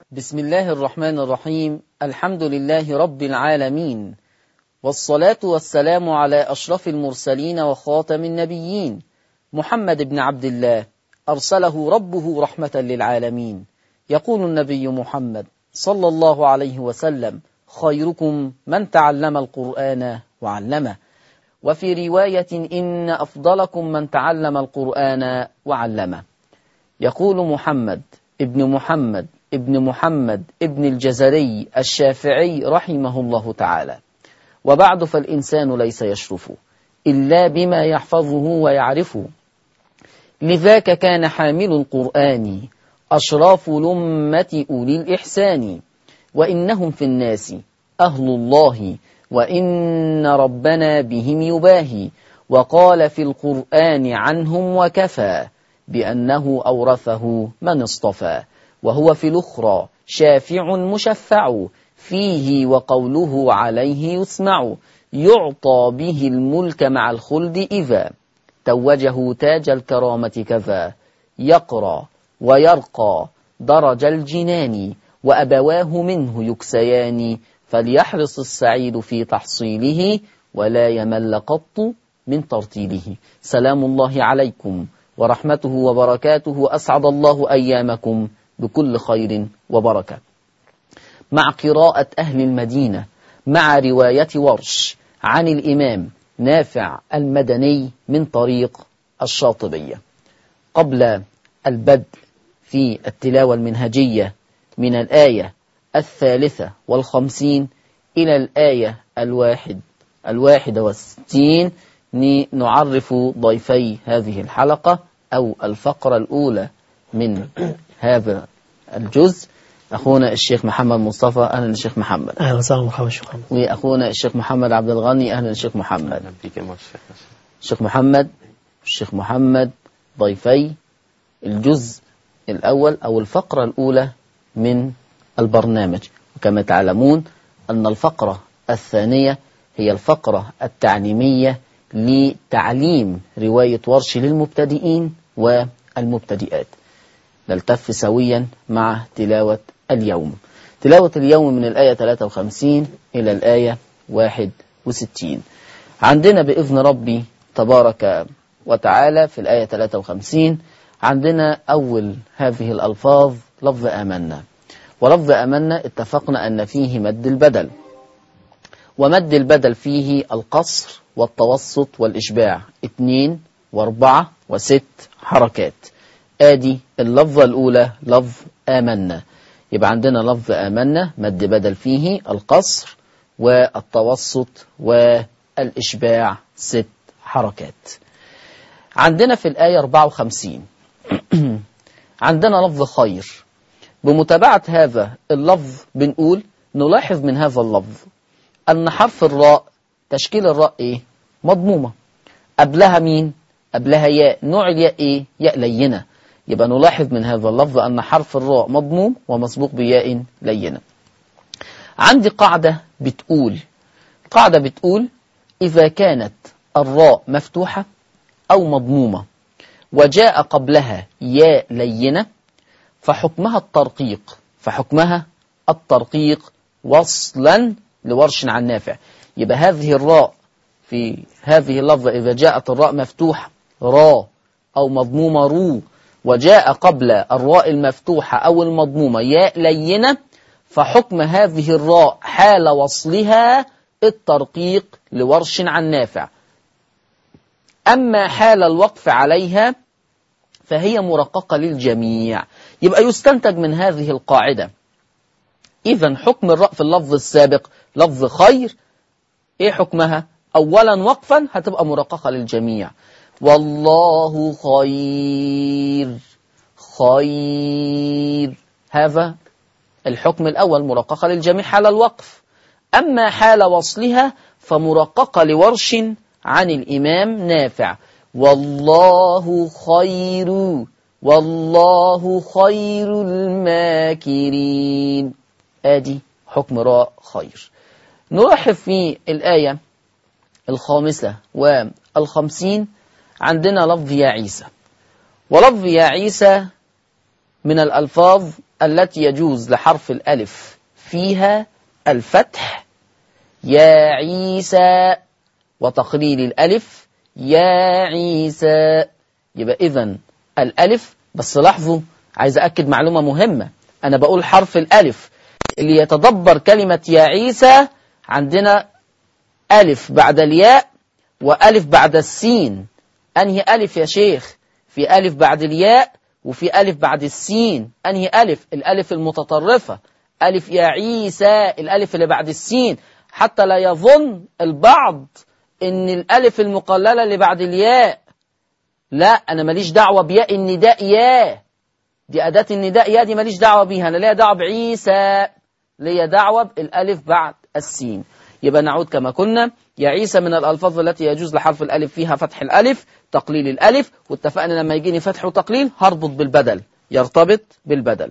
بسم الله الرحمن الرحيم الحمد لله رب العالمين والصلاة والسلام على أشرف المرسلين وخاتم النبيين محمد بن عبد الله أرسله ربه رحمة للعالمين يقول النبي محمد صلى الله عليه وسلم خيركم من تعلم القرآن وعلمه وفي رواية إن أفضلكم من تعلم القرآن وعلمه يقول محمد ابن محمد ابن محمد ابن الجزري الشافعي رحمه الله تعالى وبعد فالإنسان ليس يشرف إلا بما يحفظه ويعرفه لذاك كان حامل القرآن أشراف لمة أولي الإحسان وإنهم في الناس أهل الله وإن ربنا بهم يباهي وقال في القرآن عنهم وكفى بأنه أورثه من اصطفى وهو في الأخرى شافع مشفع فيه وقوله عليه يسمع يعطى به الملك مع الخلد إذا توجه تاج الكرامة كذا يقرى ويرقى درج الجنان وأبواه منه يكسيان فليحرص السعيد في تحصيله ولا يمل قط من ترتيله سلام الله عليكم ورحمته وبركاته أسعد الله أيامكم بكل خير وبركة مع قراءة أهل المدينة مع رواية ورش عن الإمام نافع المدني من طريق الشاطبية قبل البدء في التلاوة المنهجية من الآية الثالثة والخمسين إلى الآية الواحد الواحدة والستين نعرف ضيفي هذه الحلقة أو الفقرة الأولى من هذا الجزء أخونا الشيخ محمد مصطفى أهلا الشيخ محمد أهلا وسهلا مرحبا شيخ محمد وأخونا الشيخ محمد عبد الغني أهلا الشيخ محمد أهلا بك يا الشيخ الشيخ محمد الشيخ محمد ضيفي الجزء الأول أو الفقرة الأولى من البرنامج وكما تعلمون أن الفقرة الثانية هي الفقرة التعليمية لتعليم رواية ورش للمبتدئين والمبتدئات نلتف سويا مع تلاوة اليوم تلاوة اليوم من الآية 53 إلى الآية 61 عندنا بإذن ربي تبارك وتعالى في الآية 53 عندنا أول هذه الألفاظ لفظ آمنا ولفظ آمنا اتفقنا أن فيه مد البدل ومد البدل فيه القصر والتوسط والإشباع اثنين واربعة وست حركات آدي اللفظة الأولى لفظ آمنا يبقى عندنا لفظ آمنا مد بدل فيه القصر والتوسط والإشباع ست حركات عندنا في الآية 54 عندنا لفظ خير بمتابعة هذا اللفظ بنقول نلاحظ من هذا اللفظ أن حرف الراء تشكيل الراء إيه؟ مضمومة قبلها مين؟ قبلها ياء نوع الياء إيه؟ ياء لينة يبقى نلاحظ من هذا اللفظ أن حرف الراء مضموم ومسبوق بياء لينة عندي قاعدة بتقول قاعدة بتقول إذا كانت الراء مفتوحة أو مضمومة وجاء قبلها ياء لينة فحكمها الترقيق فحكمها الترقيق وصلا لورش عن نافع يبقى هذه الراء في هذه اللفظة إذا جاءت الراء مفتوحة را أو مضمومة رو وجاء قبل الراء المفتوحة أو المضمومة ياء لينة فحكم هذه الراء حال وصلها الترقيق لورش عن نافع أما حال الوقف عليها فهي مرققة للجميع يبقى يستنتج من هذه القاعدة إذا حكم الراء في اللفظ السابق لفظ خير إيه حكمها أولا وقفا هتبقى مرققة للجميع والله خير خير هذا الحكم الأول مرققة للجميع حال الوقف أما حال وصلها فمرققة لورش عن الإمام نافع والله خير والله خير الماكرين آدي حكم راء خير نلاحظ في الآية الخامسة والخمسين عندنا لفظ يا عيسى ولفظ يا عيسى من الألفاظ التي يجوز لحرف الألف فيها الفتح يا عيسى وتقليل الألف يا عيسى يبقى إذن الألف بس لاحظوا عايز أكد معلومة مهمة أنا بقول حرف الألف اللي يتدبر كلمة يا عيسى عندنا ألف بعد الياء وألف بعد السين أنهي ألف يا شيخ في ألف بعد الياء وفي ألف بعد السين أنهي ألف الألف المتطرفة ألف يا عيسى الألف اللي بعد السين حتى لا يظن البعض إن الألف المقللة اللي بعد الياء لا أنا ماليش دعوة بياء النداء يا دي أداة النداء يا دي ماليش دعوة بيها أنا ليا دعوة بعيسى ليا دعوة بالألف بعد السين يبقى نعود كما كنا يا عيسى من الألفاظ التي يجوز لحرف الألف فيها فتح الألف تقليل الألف واتفقنا لما يجيني فتح وتقليل هربط بالبدل يرتبط بالبدل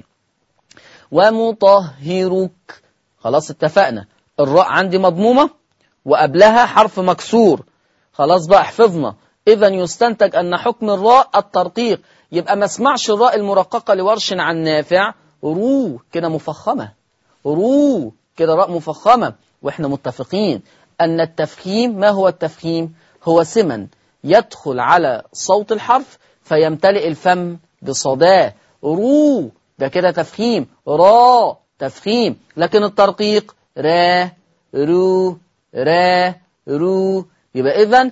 ومطهرك خلاص اتفقنا الراء عندي مضمومة وقبلها حرف مكسور خلاص بقى حفظنا إذا يستنتج أن حكم الراء الترقيق يبقى ما اسمعش الراء المرققة لورش عن نافع رو كده مفخمة رو كده راء مفخمة واحنا متفقين أن التفخيم ما هو التفخيم هو سمن يدخل على صوت الحرف فيمتلئ الفم بصداه رو ده كده تفخيم را تفخيم لكن الترقيق را رو را رو يبقى إذن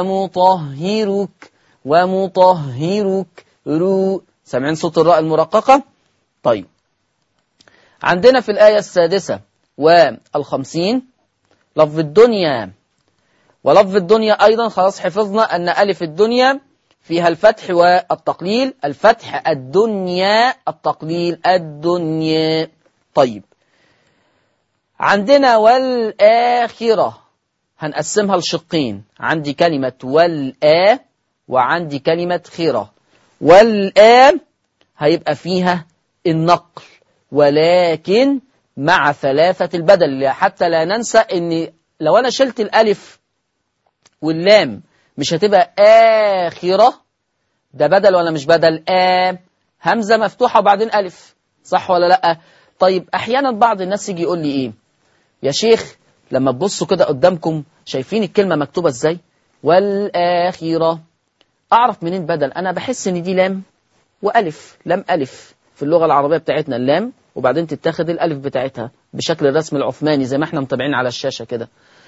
ومطهرك ومطهرك رو سامعين صوت الراء المرققة طيب عندنا في الآية السادسة والخمسين لفظ الدنيا ولفظ الدنيا أيضا خلاص حفظنا أن ألف الدنيا فيها الفتح والتقليل الفتح الدنيا التقليل الدنيا طيب عندنا والآخرة هنقسمها لشقين عندي كلمة والآ وعندي كلمة خيرة والآ هيبقى فيها النقل ولكن مع ثلاثة البدل حتى لا ننسى ان لو انا شلت الالف واللام مش هتبقى آخرة ده بدل ولا مش بدل آ همزة مفتوحة وبعدين ألف صح ولا لأ طيب أحيانا بعض الناس يجي يقول لي إيه يا شيخ لما تبصوا كده قدامكم شايفين الكلمة مكتوبة إزاي والآخرة أعرف منين بدل أنا بحس إن دي لام وألف لام ألف في اللغة العربية بتاعتنا اللام وبعدين تتاخد الألف بتاعتها بشكل الرسم العثماني زي ما احنا متابعين على الشاشة كده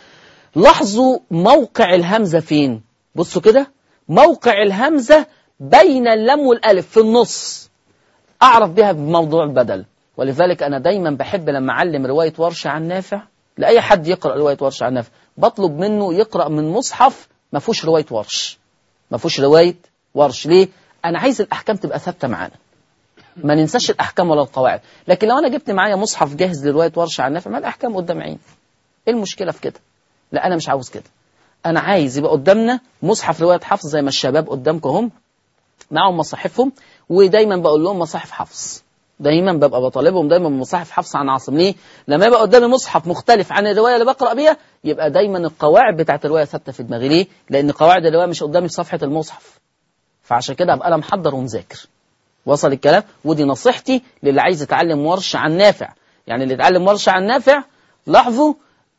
لاحظوا موقع الهمزة فين بصوا كده موقع الهمزة بين اللام والألف في النص أعرف بها بموضوع البدل ولذلك أنا دايما بحب لما أعلم رواية ورشة عن نافع لأي حد يقرأ رواية ورشة عن نافع بطلب منه يقرأ من مصحف ما فيهوش رواية ورش ما فيهوش رواية ورش ليه؟ أنا عايز الأحكام تبقى ثابتة معانا ما ننساش الأحكام ولا القواعد لكن لو أنا جبت معايا مصحف جاهز لرواية ورشة عن نافع ما الأحكام قدام عيني إيه المشكلة في كده؟ لا أنا مش عاوز كده أنا عايز يبقى قدامنا مصحف رواية حفظ زي ما الشباب قدامكم هم معهم مصاحفهم ودايما بقول لهم مصاحف حفظ دايما ببقى بطالبهم دايما بمصاحف حفص عن عاصم ليه؟ لما يبقى قدامي مصحف مختلف عن الروايه اللي بقرا بيها يبقى دايما القواعد بتاعت الروايه ثابته في دماغي ليه؟ لان قواعد الروايه مش قدامي في صفحه المصحف فعشان كده ابقى انا محضر ومذاكر وصل الكلام ودي نصيحتي للي عايز يتعلم ورش عن نافع يعني اللي يتعلم ورش عن نافع لاحظوا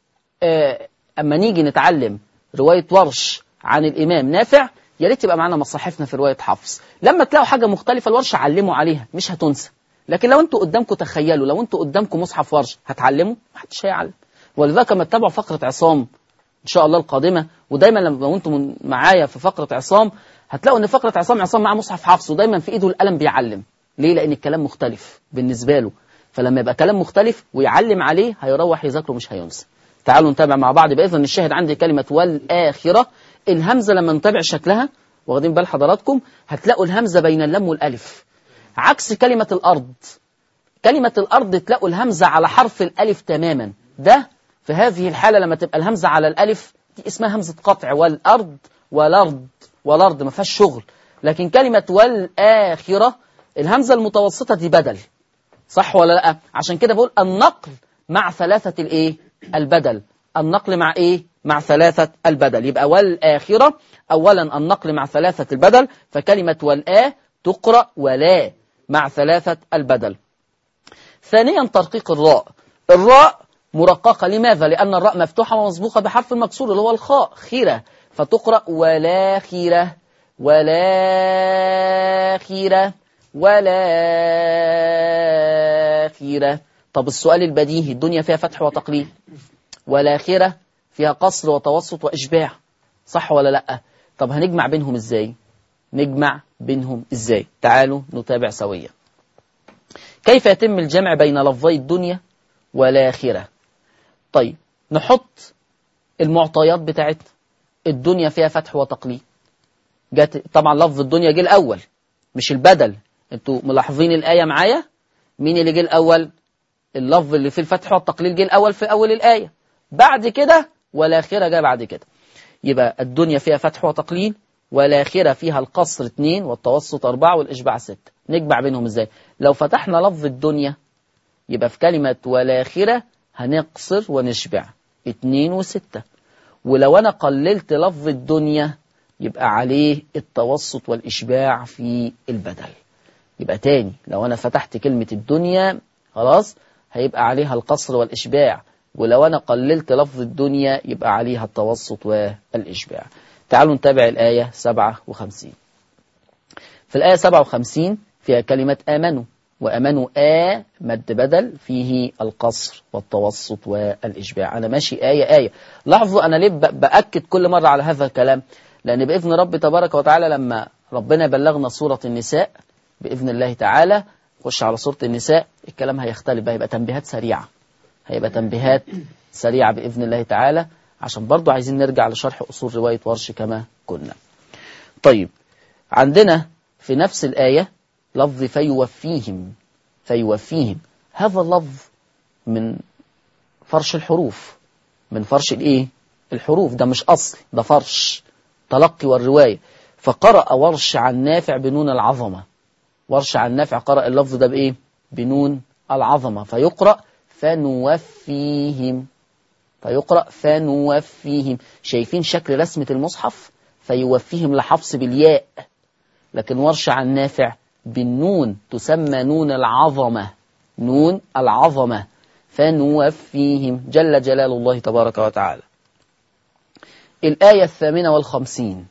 آه اما نيجي نتعلم روايه ورش عن الامام نافع يا ريت يبقى معانا مصاحفنا في روايه حفص لما تلاقوا حاجه مختلفه الورشه علموا عليها مش هتنسى لكن لو انتوا قدامكم تخيلوا لو انتوا قدامكم مصحف ورش هتعلموا محدش هيعلم ولذلك لما تتابعوا فقره عصام ان شاء الله القادمه ودايما لما انتم معايا في فقره عصام هتلاقوا ان فقره عصام عصام معاه مصحف حفص ودايما في ايده القلم بيعلم ليه لان الكلام مختلف بالنسبه له فلما يبقى كلام مختلف ويعلم عليه هيروح يذاكره مش هينسى تعالوا نتابع مع بعض باذن الشاهد عندي كلمه والاخره الهمزه لما نتابع شكلها واخدين بال حضراتكم هتلاقوا الهمزه بين اللام والالف عكس كلمة الأرض كلمة الأرض تلاقوا الهمزة على حرف الألف تماما ده في هذه الحالة لما تبقى الهمزة على الألف دي اسمها همزة قطع والأرض والأرض والأرض ما فيهاش شغل لكن كلمة والآخرة الهمزة المتوسطة دي بدل صح ولا لا عشان كده بقول النقل مع ثلاثة الايه البدل النقل مع ايه مع ثلاثة البدل يبقى والآخرة أولا النقل مع ثلاثة البدل فكلمة والآ تقرأ ولا مع ثلاثة البدل ثانيا ترقيق الراء الراء مرققة لماذا؟ لأن الراء مفتوحة ومسبوقة بحرف المكسور اللي هو الخاء خيرة فتقرأ ولا خيرة ولا خيرة ولا خيرة طب السؤال البديهي الدنيا فيها فتح وتقليل والآخرة فيها قصر وتوسط وإشباع صح ولا لأ طب هنجمع بينهم إزاي نجمع بينهم إزاي تعالوا نتابع سويا كيف يتم الجمع بين لفظي الدنيا والآخرة طيب نحط المعطيات بتاعتنا الدنيا فيها فتح وتقليل جت طبعا لفظ الدنيا جه الأول مش البدل انتوا ملاحظين الآية معايا مين اللي جه الأول اللفظ اللي فيه الفتح والتقليل جه الأول في أول الآية بعد كده والآخرة جاء بعد كده يبقى الدنيا فيها فتح وتقليل والآخرة فيها القصر اثنين والتوسط أربعة والإشباع ستة نجمع بينهم إزاي لو فتحنا لفظ الدنيا يبقى في كلمة والآخرة هنقصر ونشبع اتنين وستة ولو أنا قللت لفظ الدنيا يبقى عليه التوسط والإشباع في البدل يبقى تاني لو أنا فتحت كلمة الدنيا خلاص هيبقى عليها القصر والإشباع ولو أنا قللت لفظ الدنيا يبقى عليها التوسط والإشباع تعالوا نتابع الآية 57 في الآية 57 فيها كلمة آمنوا وأمنوا آ مد بدل فيه القصر والتوسط والإشباع أنا ماشي آية آية لاحظوا أنا ليه بأكد كل مرة على هذا الكلام لأن بإذن رب تبارك وتعالى لما ربنا بلغنا سورة النساء بإذن الله تعالى خش على سورة النساء الكلام هيختلف بقى هيبقى تنبيهات سريعة هيبقى تنبيهات سريعة بإذن الله تعالى عشان برضو عايزين نرجع لشرح أصول رواية ورش كما كنا طيب عندنا في نفس الآية لفظ فيوفيهم فيوفيهم هذا اللفظ من فرش الحروف من فرش الايه الحروف ده مش أصل ده فرش تلقي والرواية فقرأ ورش عن نافع بنون العظمة ورش عن نافع قرأ اللفظ ده بإيه بنون العظمة فيقرأ فنوفيهم فيقرأ فنوفيهم شايفين شكل رسمة المصحف فيوفيهم لحفص بالياء لكن ورش عن نافع بالنون تسمى نون العظمة نون العظمة فنوفيهم جل جلال الله تبارك وتعالى الآية الثامنة والخمسين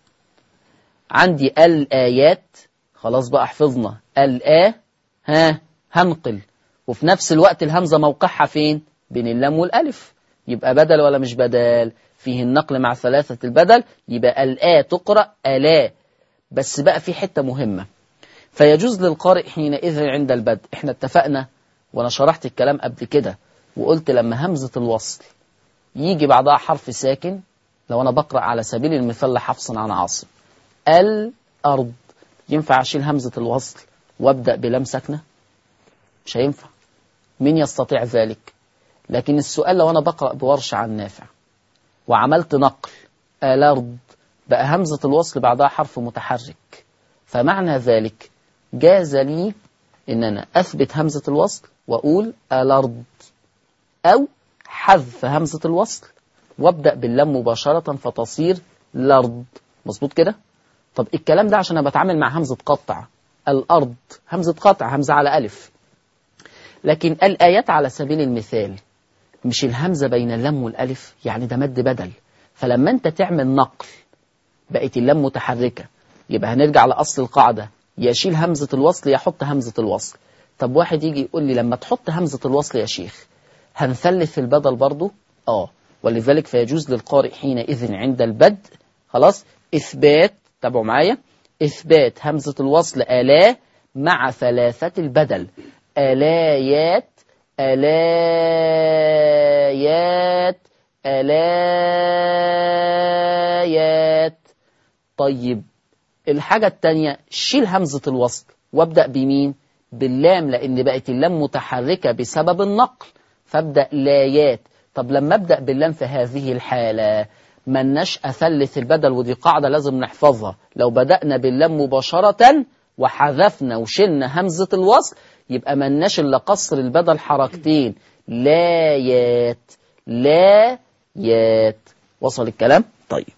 عندي الآيات خلاص بقى حفظنا الآ ها هنقل وفي نفس الوقت الهمزة موقعها فين بين اللام والألف يبقى بدل ولا مش بدل فيه النقل مع ثلاثة البدل يبقى الآ تقرأ ألا بس بقى في حتة مهمة فيجوز للقارئ حينئذ عند البدء احنا اتفقنا وانا شرحت الكلام قبل كده وقلت لما همزة الوصل يجي بعدها حرف ساكن لو انا بقرأ على سبيل المثال لحفص عن عاصم الأرض ينفع أشيل همزة الوصل وابدأ بلام ساكنة مش هينفع مين يستطيع ذلك لكن السؤال لو أنا بقرأ بورش عن نافع وعملت نقل الأرض بقى همزة الوصل بعدها حرف متحرك فمعنى ذلك جاز لي إن أنا أثبت همزة الوصل وأقول الأرض أو حذف همزة الوصل وابدأ باللام مباشرة فتصير الأرض مظبوط كده طب الكلام ده عشان أنا بتعامل مع همزة قطع الأرض همزة قطع همزة على ألف لكن الآيات على سبيل المثال مش الهمزة بين اللام والألف يعني ده مد بدل فلما أنت تعمل نقل بقت اللام متحركة يبقى هنرجع لأصل القاعدة يشيل همزة الوصل يحط همزة الوصل طب واحد يجي يقول لي لما تحط همزة الوصل يا شيخ هنثلث في البدل برضو اه ولذلك فيجوز للقارئ حينئذ عند البدء خلاص إثبات تابعوا معايا إثبات همزة الوصل ألا مع ثلاثة البدل آلايات آلايات آلايات طيب الحاجة التانية شيل همزة الوصل وابدأ بمين باللام لأن بقت اللام متحركة بسبب النقل فابدأ لايات طب لما ابدأ باللام في هذه الحالة مناش أثلث البدل ودي قاعدة لازم نحفظها لو بدأنا باللام مباشرة وحذفنا وشلنا همزة الوصل يبقى مناش إلا قصر البدل حركتين لايات لايات وصل الكلام طيب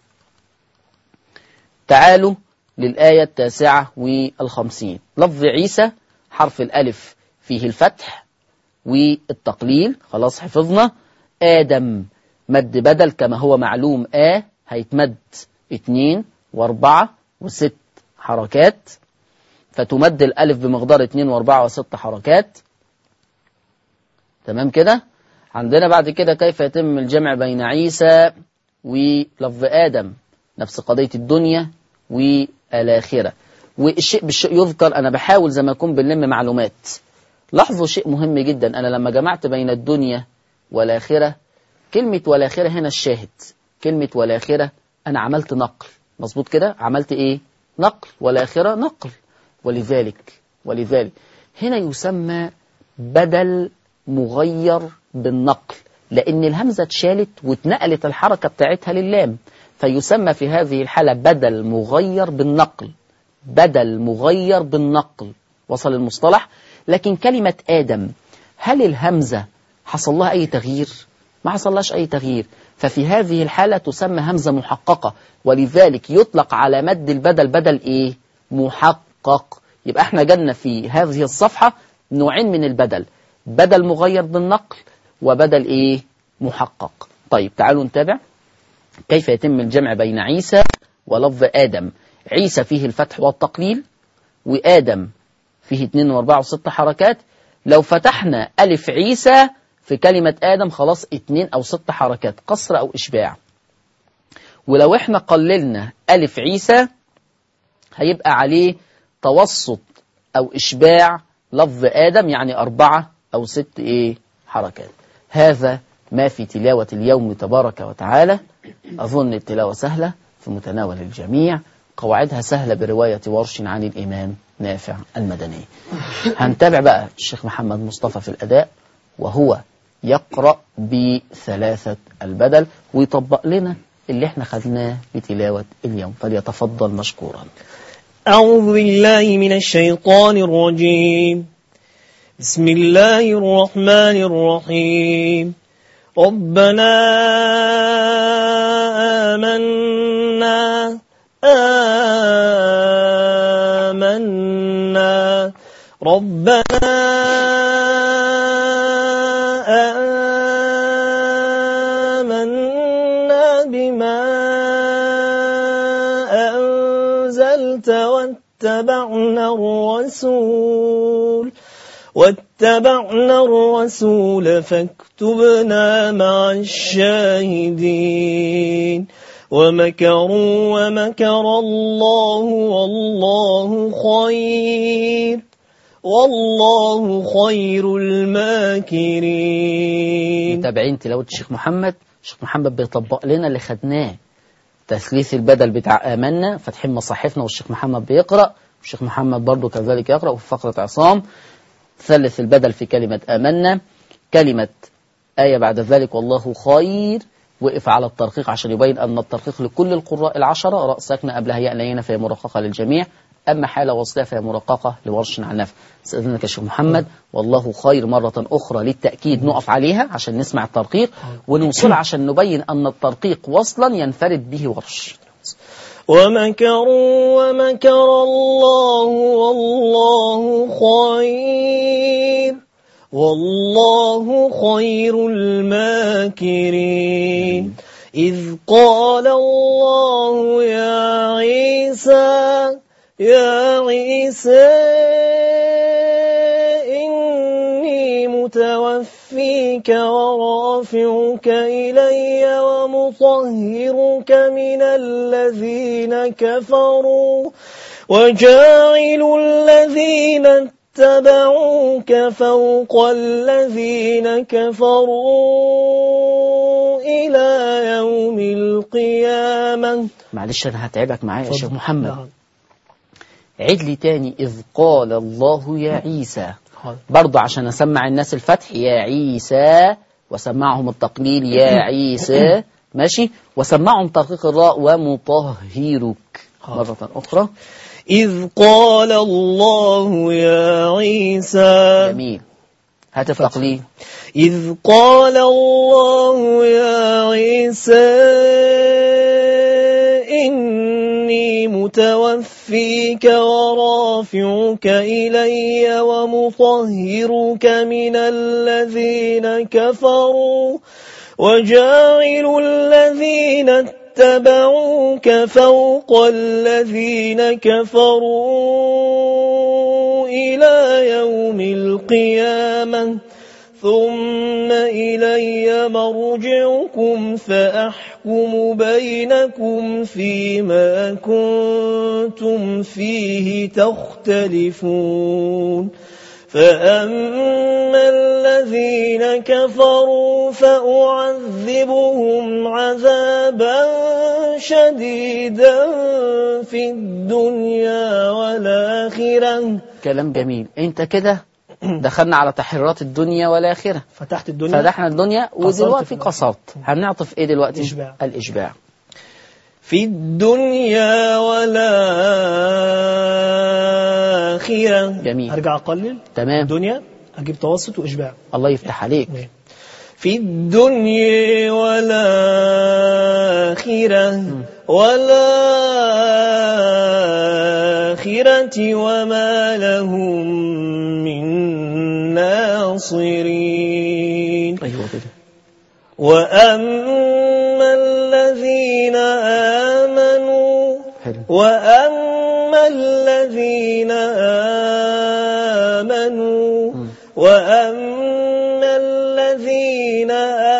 تعالوا للآية التاسعة والخمسين لفظ عيسى حرف الألف فيه الفتح والتقليل خلاص حفظنا آدم مد بدل كما هو معلوم آ هيتمد اتنين واربعة وست حركات فتمد الألف بمقدار اتنين واربعة وست حركات تمام كده عندنا بعد كده كيف يتم الجمع بين عيسى ولفظ آدم نفس قضية الدنيا والآخرة والشيء بالشيء يذكر أنا بحاول زي ما أكون بنلم معلومات لاحظوا شيء مهم جدا أنا لما جمعت بين الدنيا والآخرة كلمة والآخرة هنا الشاهد كلمة والآخرة أنا عملت نقل مظبوط كده عملت إيه نقل والآخرة نقل ولذلك ولذلك هنا يسمى بدل مغير بالنقل لأن الهمزة اتشالت واتنقلت الحركة بتاعتها للام فيسمى في هذه الحالة بدل مغير بالنقل بدل مغير بالنقل وصل المصطلح لكن كلمة آدم هل الهمزة حصل لها أي تغيير؟ ما حصلهاش أي تغيير ففي هذه الحالة تسمى همزة محققة ولذلك يطلق على مد البدل بدل إيه؟ محقق يبقى احنا جالنا في هذه الصفحة نوعين من البدل بدل مغير بالنقل وبدل إيه؟ محقق طيب تعالوا نتابع كيف يتم الجمع بين عيسى ولفظ آدم عيسى فيه الفتح والتقليل وآدم فيه اتنين واربعة وست حركات لو فتحنا ألف عيسى في كلمة آدم خلاص اتنين أو ست حركات قصر أو إشباع ولو احنا قللنا ألف عيسى هيبقى عليه توسط أو إشباع لفظ آدم يعني أربعة أو ست إيه حركات هذا ما في تلاوة اليوم تبارك وتعالى أظن التلاوة سهلة في متناول الجميع قواعدها سهلة برواية ورش عن الإمام نافع المدني هنتابع بقى الشيخ محمد مصطفى في الأداء وهو يقرأ بثلاثة البدل ويطبق لنا اللي احنا خدناه بتلاوة اليوم فليتفضل مشكورا أعوذ بالله من الشيطان الرجيم بسم الله الرحمن الرحيم ربنا آمنا آمنا ربنا آمنا بما أنزلت واتبعنا الرسول واتبعنا الرسول فاكتبنا مع الشاهدين ومكروا ومكر الله والله خير والله خير الماكرين متابعين تلاوة الشيخ محمد الشيخ محمد بيطبق لنا اللي خدناه تثليث البدل بتاع آمنا فاتحين مصاحفنا والشيخ محمد بيقرأ والشيخ محمد برضو كذلك يقرأ وفي فقرة عصام ثلث البدل في كلمة آمنا كلمة آية بعد ذلك والله خير وقف على الترقيق عشان يبين أن الترقيق لكل القراء العشرة راء ساكنة قبلها ياء لينة فهي مرققة للجميع أما حالة وصلها فهي مرققة لورش عن نفع استاذنك يا شيخ محمد والله خير مرة أخرى للتأكيد نقف عليها عشان نسمع الترقيق ونوصل عشان نبين أن الترقيق وصلا ينفرد به ورش ومكروا ومكر الله والله خير والله خير الماكرين إذ قال الله يا عيسى يا عيسى إني متوفيك ورافعك إلي ومطهرك من الذين كفروا وجاعل الذين اتبعوك فوق الذين كفروا إلى يوم القيامة معلش أنا هتعبك معايا يا شيخ محمد عيد لي تاني إذ قال الله يا عيسى برضه عشان أسمع الناس الفتح يا عيسى وسمعهم التقليل يا عيسى ماشي وسمعهم ترقيق الراء ومطهرك مرة أخرى إذ قال الله يا عيسى جميل هات التقليل إذ قال الله يا عيسى إني متوفيك ورافعك ورافعك إلي ومطهرك من الذين كفروا وجاعل الذين اتبعوك فوق الذين كفروا إلى يوم القيامة ثم إلي مرجعكم فأحكم بينكم فيما كنتم فيه تختلفون فأما الذين كفروا فأعذبهم عذابا شديدا في الدنيا والآخرة كلام جميل انت كده دخلنا على تحريرات الدنيا والآخرة فتحت الدنيا فدحنا الدنيا ودلوقتي في قصرت هنعطف ايه دلوقتي الإشباع. الإشباع في الدنيا والآخرة جميل. أرجع أقلل تمام الدنيا أجيب توسط وإشباع الله يفتح عليك في الدنيا والآخرة والآخرة وما لهم من ناصرين ايوه كده وأما الذين آمنوا حلو وأما الذين آمنوا وأما الذين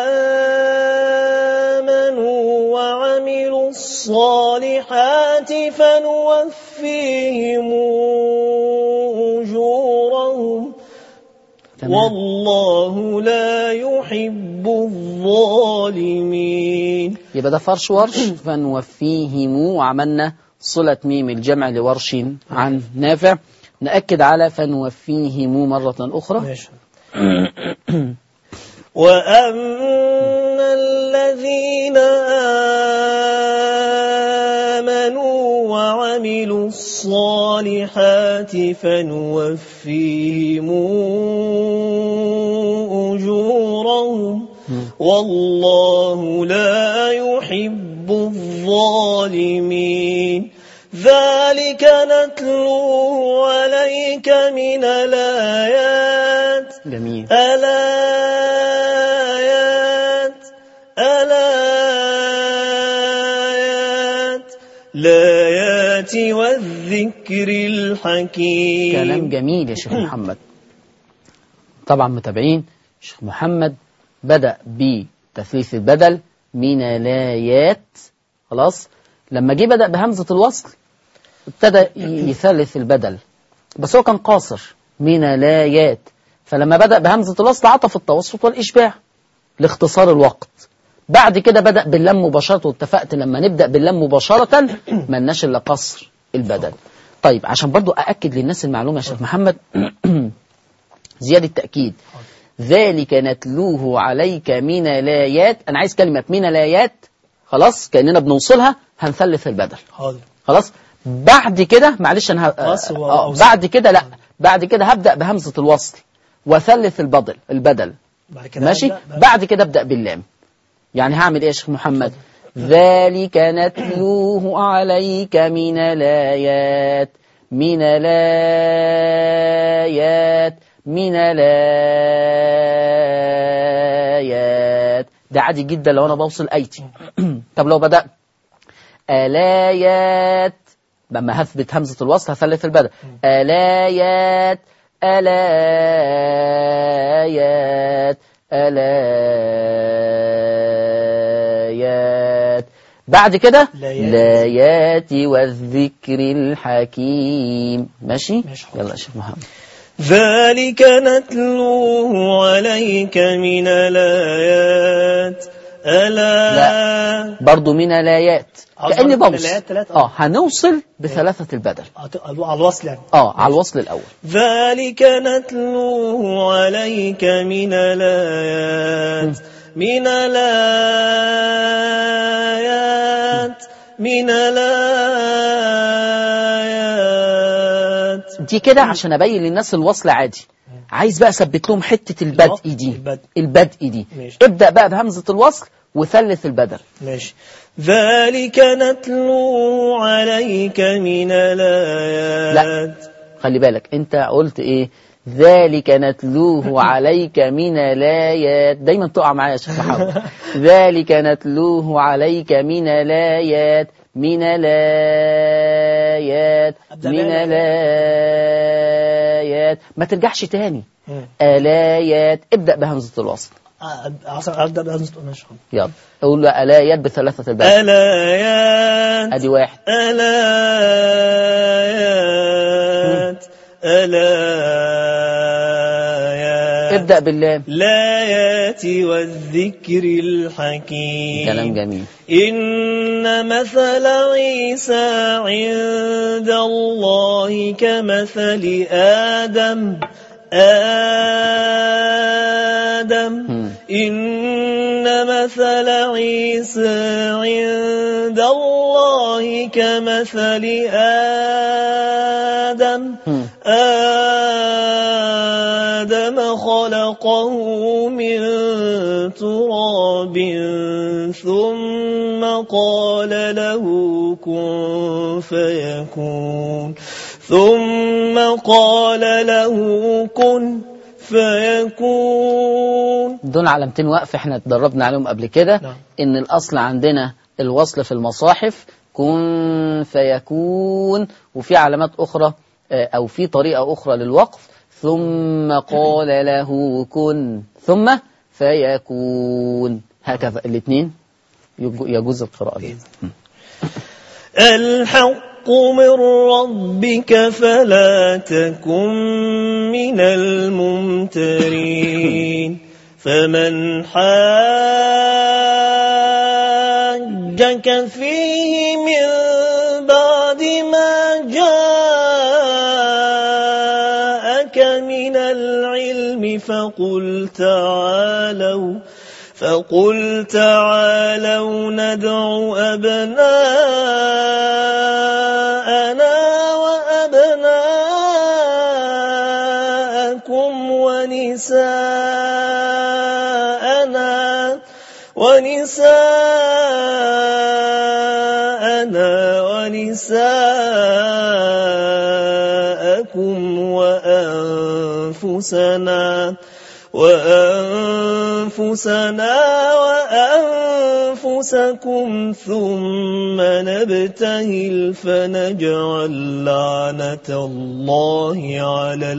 آمنوا وعملوا الصالحات فنوفيهم أجورهم تمام والله لا يحب الظالمين يبقى ده فرش ورش فنوفيهم وعملنا صلة ميم الجمع لورش عن نافع نأكد على فنوفيهم مرة أخرى ماشي وأما الذين آمنوا وعملوا الصالحات فنوفيهم أجورهم والله لا يحب الظالمين ذلك نتلوه عليك من الآيات جميل الآيات الآيات الآيات والذكر الحكيم كلام جميل يا شيخ محمد طبعا متابعين شيخ محمد بدأ بتثليث البدل من الآيات خلاص لما جه بدأ بهمزة الوصل ابتدى يثلث البدل بس هو كان قاصر من الآيات فلما بدأ بهمزة الوصل عطف التوسط والإشباع لاختصار الوقت بعد كده بدأ باللام مباشرة واتفقت لما نبدأ باللام مباشرة ملناش إلا قصر البدل طيب عشان برضو أأكد للناس المعلومة يا شيخ محمد زيادة تأكيد ذلك نتلوه عليك من الآيات أنا عايز كلمة من الآيات خلاص كأننا بنوصلها هنثلث البدل حاضر خلاص بعد كده معلش انا ه... قصر و- آه أو بعد كده لا بعد كده هبدأ بهمزة الوصل وثلث البدل البدل بعد كده ماشي أبدأ بقى. بعد كده ابدأ باللام يعني هعمل ايه يا شيخ محمد ذلك نتلوه عليك من الآيات من الآيات من الآيات ده عادي جدا لو أنا بوصل أيتي طب لو بدأت الآيات لما هثبت همزة الوصل هثلث البدء الآيات الآيات الآيات بعد كده لايات. لايات والذكر الحكيم ماشي ماشي. يلا يا شيخ محمد ذلك نتلوه عليك من الآيات ألا برضو من الآيات عاوز كأني أعرف بوصل الآيات تلاتة؟ اه هنوصل بثلاثة البدل أعط- على الوصل يعني اه على الوصل الأول ذلك نتلوه عليك من الآيات من الآيات من الآيات دي كده عشان ابين للناس الوصل عادي عايز بقى اثبت لهم حته البدء دي البدء. البدء دي ماشي. ابدا بقى بهمزه الوصل وثلث البدل ماشي ذلك نتلوه عليك من الآيات خلي بالك انت قلت ايه ذلك نتلوه عليك من الآيات دايما تقع معايا يا شيخ محمد ذلك نتلوه عليك من الآيات من الآيات أبدأ من بآيات. الآيات ما ترجعش تاني مم. آلايات ابدأ بهمزة الوصل آه، عصر أبدأ بهمزة ماشي يلا قول له آلايات بثلاثة الباء الآيات ادي واحد الآيات الآيات ابدأ باللام الآيات والذكر الحكيم كلام جميل إن مثل عيسى عند الله كمثل آدم آدم مم. إن مثل عيسى عند الله كمثل آدم مم. آدم خلقه من تراب ثم قال له كن فيكون ثم قال له كن فيكون دول علامتين وقف احنا اتدربنا عليهم قبل كده نعم. ان الاصل عندنا الوصل في المصاحف كن فيكون وفي علامات اخرى آه، او في طريقة اخرى للوقف ثم قال له كن ثم فيكون هكذا الاثنين يجوز القراءة دي الحق من ربك فلا تكن من الممترين فمن حاجك فيه من بعد ما جاءك من العلم فقل تعالوا فقل تعالوا ندع أبناءنا وأبناءكم ونساءنا ونساءنا ونساءكم وأنفسنا وأنفسنا وأنفسكم ثم نبتهل فنجعل لعنة الله على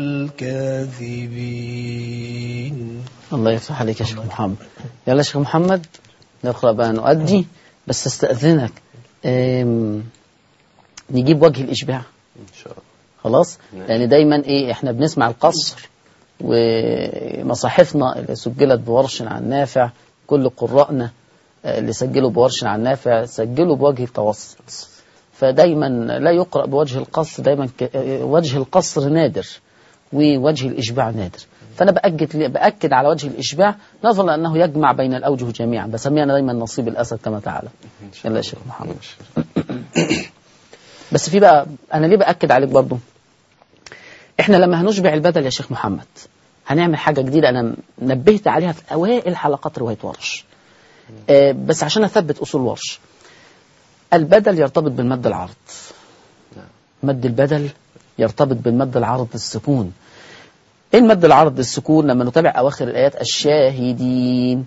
الكاذبين الله يفتح عليك يا شيخ محمد يلا يا شيخ محمد نقرأ بقى نؤدي بس استأذنك أم، نجيب وجه الإشباع إن شاء الله خلاص لأن دايما إيه إحنا بنسمع القصر ومصاحفنا اللي سجلت بورش عن نافع كل قراءنا آه، اللي سجلوا بورش عن نافع سجلوا بوجه التوسط فدايما لا يقرأ بوجه القصر دايما ك- آه، وجه القصر نادر ووجه الإشباع نادر فأنا بأكد بأكد على وجه الإشباع نظرا أنه يجمع بين الأوجه جميعا بسميه أنا دايما نصيب الأسد كما تعلم إن شاء يلا يا الله شيخ محمد ماشي. بس في بقى انا ليه باكد عليك برضو احنا لما هنشبع البدل يا شيخ محمد هنعمل حاجه جديده انا نبهت عليها في اوائل حلقات روايه ورش آه بس عشان اثبت اصول ورش البدل يرتبط بالمد العرض نعم. مد البدل يرتبط بالمد العرض السكون ايه المد العرض السكون لما نتابع اواخر الايات الشاهدين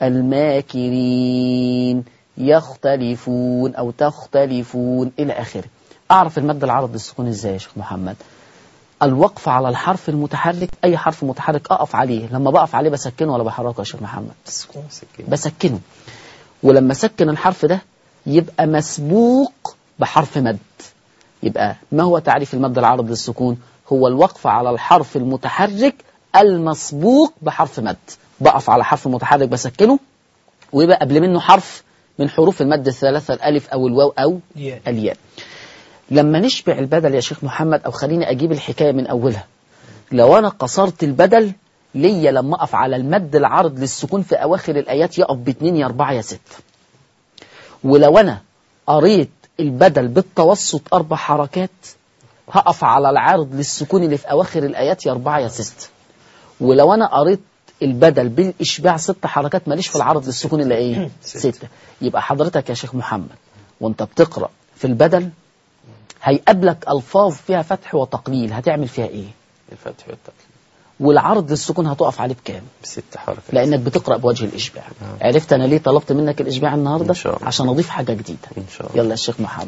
الماكرين يختلفون او تختلفون الى اخره اعرف المد العرض السكون ازاي يا شيخ محمد الوقف على الحرف المتحرك اي حرف متحرك اقف عليه لما بقف عليه بسكنه ولا بحركه يا شيخ محمد سكين بسكنه ولما اسكن الحرف ده يبقى مسبوق بحرف مد يبقى ما هو تعريف المد العرض للسكون هو الوقف على الحرف المتحرك المسبوق بحرف مد بقف على حرف متحرك بسكنه ويبقى قبل منه حرف من حروف المد الثلاثة الألف أو الواو أو ياء. الياء لما نشبع البدل يا شيخ محمد أو خليني أجيب الحكاية من أولها لو أنا قصرت البدل ليا لما أقف على المد العرض للسكون في أواخر الآيات يقف باتنين يا أربعة يا ستة ولو أنا قريت البدل بالتوسط أربع حركات هقف على العارض للسكون اللي في أواخر الآيات يا أربعة يا ستة ولو أنا قريت البدل بالإشباع ست حركات ماليش في العرض للسكون إلا إيه ستة يبقى حضرتك يا شيخ محمد وانت بتقرأ في البدل هيقابلك ألفاظ فيها فتح وتقليل هتعمل فيها إيه الفتح والتقليل والعرض السكون هتقف عليه بكام بست حركات لأنك بتقرأ بوجه الإشباع نعم. عرفت أنا ليه طلبت منك الإشباع النهاردة إن شاء الله. عشان أضيف حاجة جديدة إن شاء الله يلا يا شيخ محمد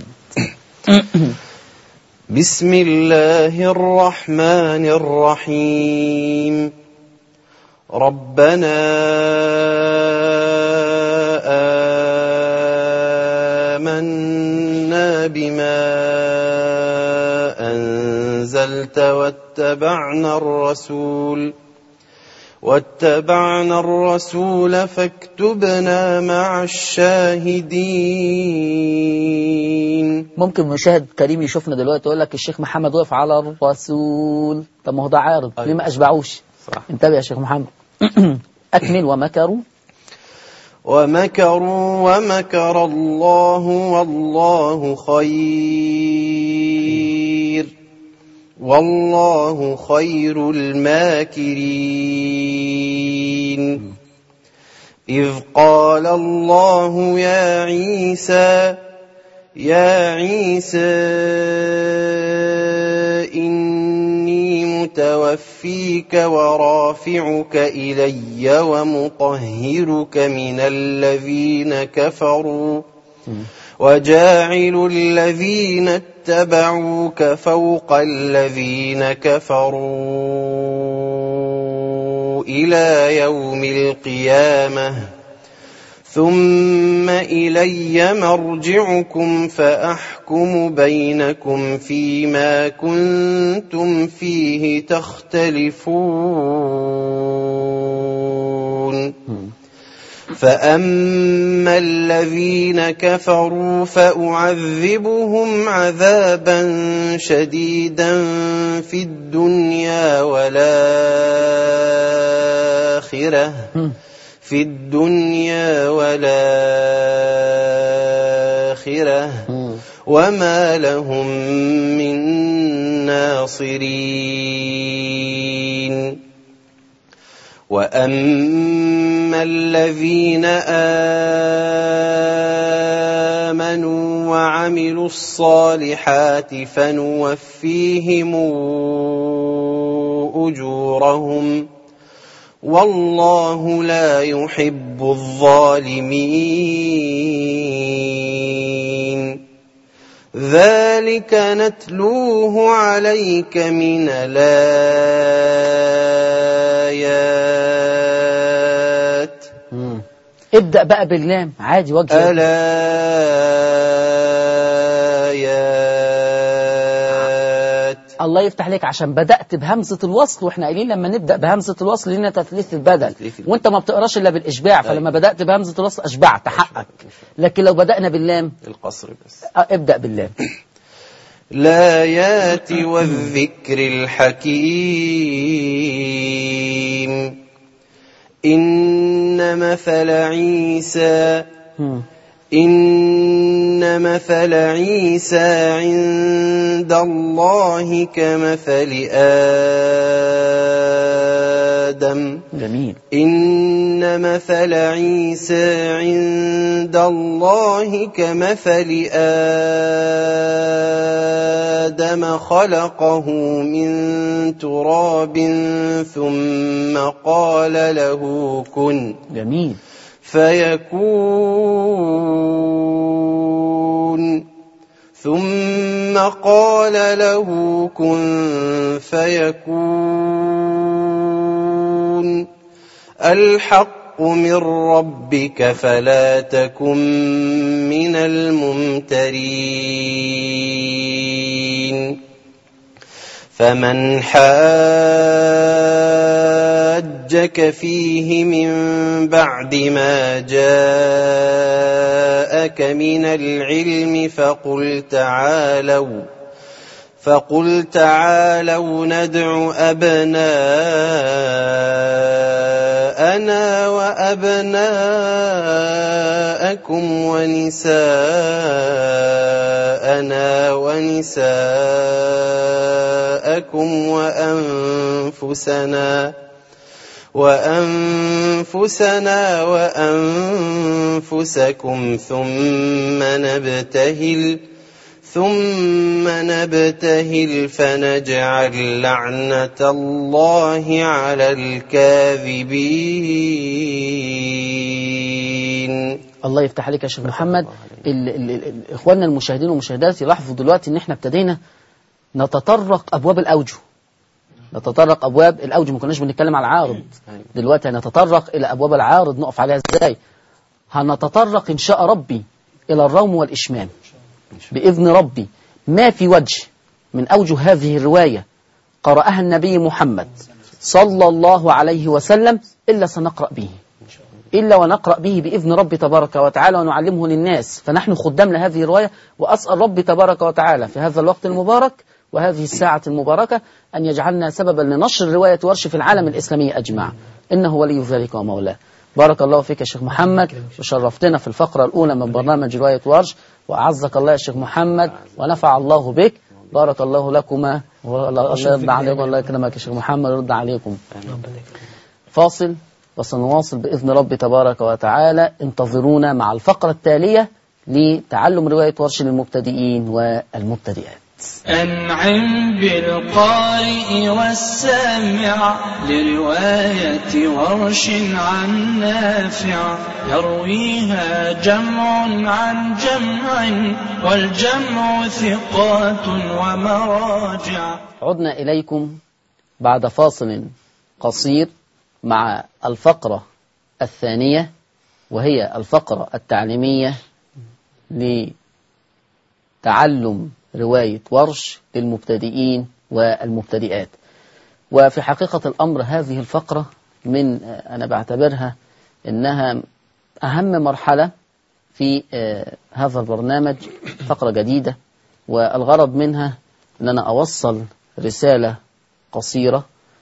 بسم الله الرحمن الرحيم ربنا آمنا بما أنزلت واتبعنا الرسول واتبعنا الرسول فاكتبنا مع الشاهدين ممكن مشاهد كريم يشوفنا دلوقتي يقول لك الشيخ محمد وقف على الرسول طب ما هو ده عارض أيوة. ليه ما أشبعوش صح انتبه يا شيخ محمد أكمل ومكروا ومكروا ومكر الله والله خير والله خير الماكرين إذ قال الله يا عيسى يا عيسى إني متوفيك ورافعك إلي ومطهرك من الذين كفروا وجاعل الذين اتبعوك فوق الذين كفروا إلى يوم القيامة ثم إلي مرجعكم فأحكم بينكم فيما كنتم فيه تختلفون فأما الذين كفروا فأعذبهم عذابا شديدا في الدنيا والآخرة في الدنيا والآخرة وما لهم من ناصرين وأما الذين آمنوا وعملوا الصالحات فنوفيهم أجورهم والله لا يحب الظالمين ذلك نتلوه عليك من الآيات ابدأ بقى باللام عادي وجه الآيات الله يفتح عليك عشان بدأت بهمزة الوصل واحنا قايلين لما نبدأ بهمزة الوصل لنا تثليث البدل تثليث البدل. وانت ما بتقراش الا بالاشباع فلما بدأت بهمزة الوصل اشبعت حقك لكن لو بدأنا باللام القصر بس اه، ابدأ باللام الآيات والذكر الحكيم إن مثل عيسى مم. إن مثل عيسى عند الله كمثل آدم جميل إن مثل عيسى عند الله كمثل آدم خلقه من تراب ثم قال له كن جميل فيكون ثم قال له كن فيكون الحق من ربك فلا تكن من الممترين فمن حاجك فيه من بعد ما جاءك من العلم فقل تعالوا فقل تعالوا ندع أبناءنا وأبناءكم ونساءنا ونساءكم وأنفسنا وأنفسنا وأنفسكم ثم نبتهل ثم نبتهل فنجعل لعنة الله على الكاذبين الله يفتح عليك يا شيخ محمد ال ال ال ال اخواننا المشاهدين والمشاهدات يلاحظوا دلوقتي ان احنا ابتدينا نتطرق ابواب الاوجه نتطرق ابواب الاوجه ما كناش بنتكلم على العارض دلوقتي هنتطرق الى ابواب العارض نقف عليها ازاي هنتطرق ان شاء ربي الى الروم والاشمام باذن ربي ما في وجه من اوجه هذه الروايه قراها النبي محمد صلى الله عليه وسلم الا سنقرا به إلا ونقرأ به بإذن ربي تبارك وتعالى ونعلمه للناس فنحن خدام لهذه الرواية وأسأل ربي تبارك وتعالى في هذا الوقت المبارك وهذه الساعة المباركة أن يجعلنا سببا لنشر رواية ورش في العالم الإسلامي أجمع إنه ولي ذلك ومولاه بارك الله فيك يا شيخ محمد وشرفتنا في الفقرة الأولى من برنامج رواية ورش وأعزك الله يا شيخ محمد ونفع الله بك بارك الله لكما والله يرضى عليكم الله يكرمك يا شيخ محمد ويرضى عليكم فاصل وسنواصل بإذن ربي تبارك وتعالى انتظرونا مع الفقرة التالية لتعلم رواية ورش للمبتدئين والمبتدئات أنعم بالقارئ والسامع لرواية ورش عن نافع يرويها جمع عن جمع والجمع ثقات ومراجع عدنا إليكم بعد فاصل قصير مع الفقرة الثانية وهي الفقرة التعليمية لتعلم رواية ورش للمبتدئين والمبتدئات وفي حقيقة الأمر هذه الفقرة من أنا بعتبرها إنها أهم مرحلة في هذا البرنامج فقرة جديدة والغرض منها أن أنا أوصل رسالة قصيرة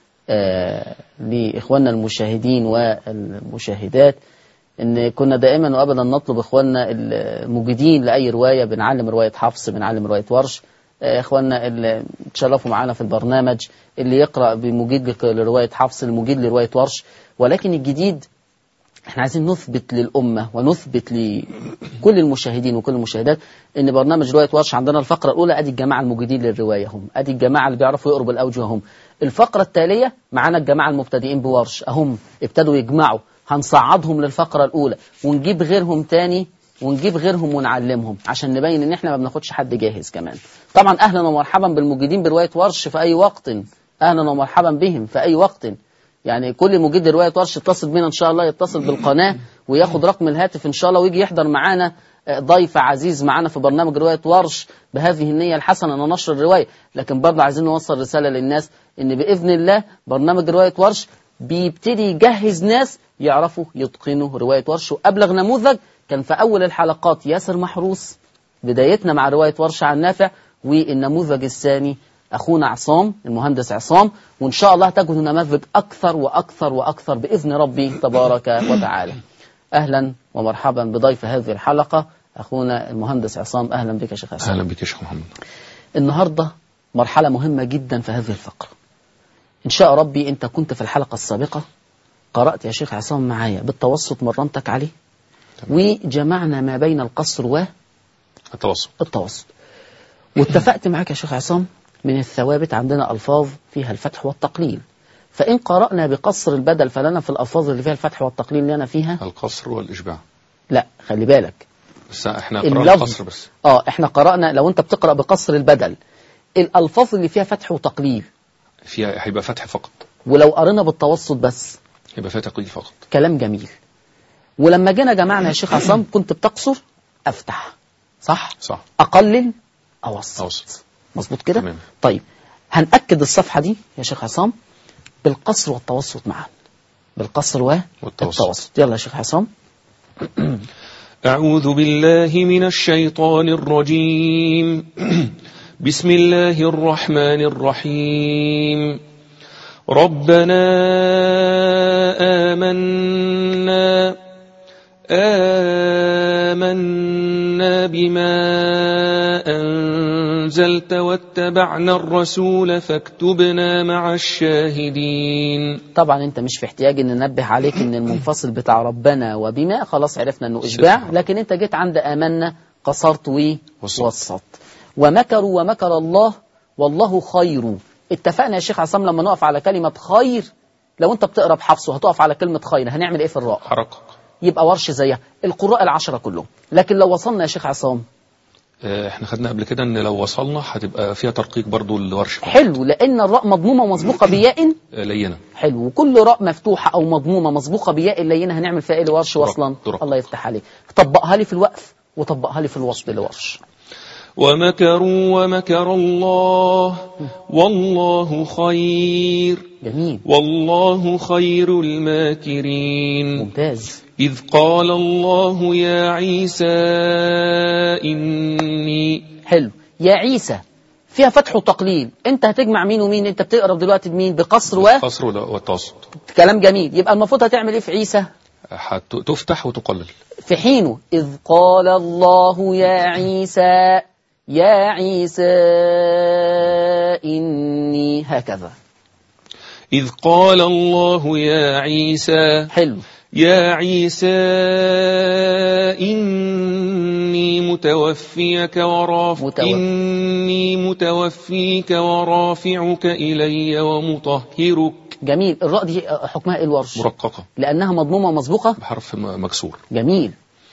آه لإخواننا المشاهدين والمشاهدات إن كنا دائما وأبدا نطلب إخواننا المجيدين لأي رواية بنعلم رواية حفص بنعلم رواية ورش آه إخواننا اللي تشرفوا معنا في البرنامج اللي يقرأ بمجيد لرواية حفص المجيد لرواية ورش ولكن الجديد احنا عايزين نثبت للأمة ونثبت لكل المشاهدين وكل المشاهدات ان برنامج رواية ورش عندنا الفقرة الأولى أدي الجماعة المجيدين للرواية هم أدي الجماعة اللي بيعرفوا يقروا بالأوجه هم الفقرة التالية معانا الجماعة المبتدئين بورش أهم ابتدوا يجمعوا هنصعدهم للفقرة الأولى ونجيب غيرهم تاني ونجيب غيرهم ونعلمهم عشان نبين ان احنا ما بناخدش حد جاهز كمان طبعا اهلا ومرحبا بالمجيدين برواية ورش في اي وقت اهلا ومرحبا بهم في اي وقت يعني كل مجيد رواية ورش يتصل بينا ان شاء الله يتصل بالقناة وياخد رقم الهاتف ان شاء الله ويجي يحضر معانا ضيف عزيز معانا في برنامج رواية ورش بهذه النية الحسنة أن نشر الرواية لكن برضه عايزين نوصل رسالة للناس إن بإذن الله برنامج رواية ورش بيبتدي يجهز ناس يعرفوا يتقنوا رواية ورش وأبلغ نموذج كان في أول الحلقات ياسر محروس بدايتنا مع رواية ورش عن نافع والنموذج الثاني أخونا عصام المهندس عصام وإن شاء الله تجد نماذج أكثر وأكثر وأكثر بإذن ربي تبارك وتعالى أهلا ومرحبا بضيف هذه الحلقة أخونا المهندس عصام أهلا بك يا شيخ عصام أهلا بك يا شيخ محمد النهاردة مرحلة مهمة جدا في هذه الفقرة إن شاء ربي أنت كنت في الحلقة السابقة قرأت يا شيخ عصام معايا بالتوسط مرنتك عليه وجمعنا ما بين القصر التوسط والتوسط واتفقت معاك يا شيخ عصام من الثوابت عندنا ألفاظ فيها الفتح والتقليل فإن قرأنا بقصر البدل فلنا في الألفاظ اللي فيها الفتح والتقليل لنا فيها القصر والإشباع لا خلي بالك بس احنا قرأنا اللفظ القصر بس اه احنا قرأنا لو انت بتقرأ بقصر البدل الألفاظ اللي فيها فتح وتقليل فيها هيبقى فتح فقط ولو قرينا بالتوسط بس هيبقى فيها تقليل فقط كلام جميل ولما جينا جمعنا يا شيخ عصام كنت بتقصر أفتح صح صح أقلل أوسط أوسط مظبوط كده تمام. طيب هنأكد الصفحة دي يا شيخ عصام بالقصر والتوسط معا بالقصر والتوسط. والتوسط يلا يا شيخ عصام أعوذ بالله من الشيطان الرجيم بسم الله الرحمن الرحيم ربنا آمنا آمنا بما أنزلت واتبعنا الرسول فاكتبنا مع الشاهدين طبعا انت مش في احتياج ان ننبه عليك ان المنفصل بتاع ربنا وبما خلاص عرفنا انه اشباع لكن انت جيت عند امنا قصرت وسط. ووسط ومكروا ومكر الله والله خير اتفقنا يا شيخ عصام لما نقف على كلمة خير لو انت بتقرا بحفص وهتقف على كلمة خير هنعمل ايه في الراء حركة يبقى ورش زيها القراء العشرة كلهم لكن لو وصلنا يا شيخ عصام آه، احنا خدنا قبل كده ان لو وصلنا هتبقى فيها ترقيق برضو الورش حلو لان الراء مضمومة ومسبوقة بياء آه، لينة حلو وكل راء مفتوحة أو مضمومة مسبوقة بياء اللينة هنعمل فيها إيه لورش درق- وصلا درق. الله يفتح عليك طبقها لي في الوقف وطبقها لي في الوصل لورش ومكروا ومكر الله والله خير جميل والله خير الماكرين ممتاز إذ قال الله يا عيسى إني حلو يا عيسى فيها فتح وتقليل انت هتجمع مين ومين انت بتقرا دلوقتي بمين بقصر و قصر ولا- والتوسط كلام جميل يبقى المفروض هتعمل ايه في عيسى هت- تفتح وتقلل في حينه إذ قال الله يا عيسى يا عيسى إني هكذا إذ قال الله يا عيسى حلو يا عيسى إني متوفيك ورافع متوفى. إني متوفيك ورافعك إلي ومطهرك جميل الراء دي حكمها ايه الورش مرققة لأنها مضمومة ومسبوقة بحرف م- مكسور جميل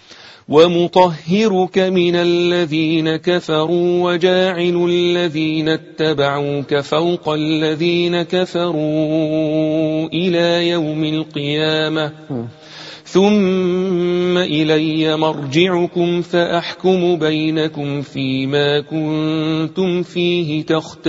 ومطهرك من الذين كفروا وجاعل الذين اتبعوك فوق الذين كفروا إلى يوم القيامة مم. ثم إلي مرجعكم فأحكم بينكم فيما كنتم فيه